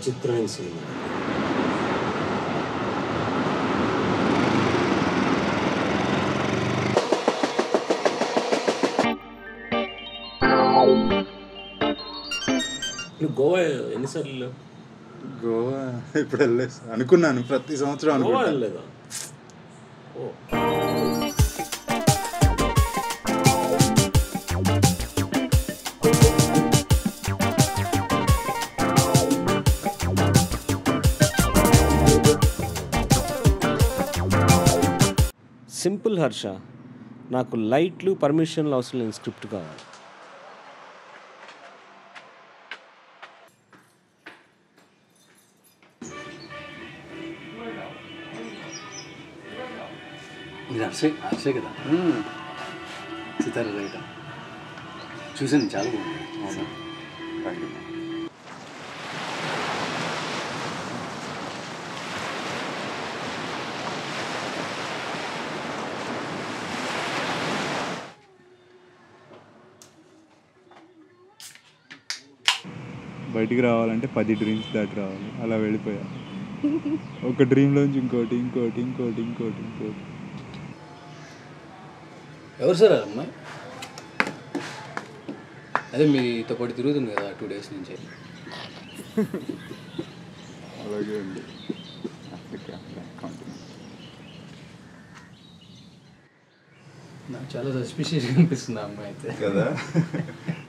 విచిత్రమైన సినిమా నువ్వు గోవా ఎన్నిసార్లు వెళ్ళావు? గోవా ఇప్పుడు వెళ్ళలేదు అనుకున్నాను ప్రతి సంవత్సరం గోవా అనుకుంటాను వెళ్ళలేదా ఓ సింపుల్ హర్ష నాకు లైట్లు పర్మిషన్లు అవసరం లేని స్క్రిప్ట్ కావాలి ఇది హర్షే హర్షే కదా సితార రైట చూసాను చాలా బాగుంది బయటికి రావాలంటే పది డ్రీమ్స్ దాటి రావాలి అలా వెళ్ళిపోయా ఒక డ్రీమ్లోంచి ఇంకోటి ఇంకోటి ఇంకోటి ఇంకోటి ఇంకోటి ఎవరు సార్ ఆ అమ్మాయి అదే మీతో పాటు తిరుగుతుంది కదా టూ డేస్ నుంచి అలాగే ఉంది ఆఫ్రికా కాంటినెంట్ నాకు చాలా సస్పిషియస్గా అనిపిస్తుంది ఆ అమ్మాయి అయితే కదా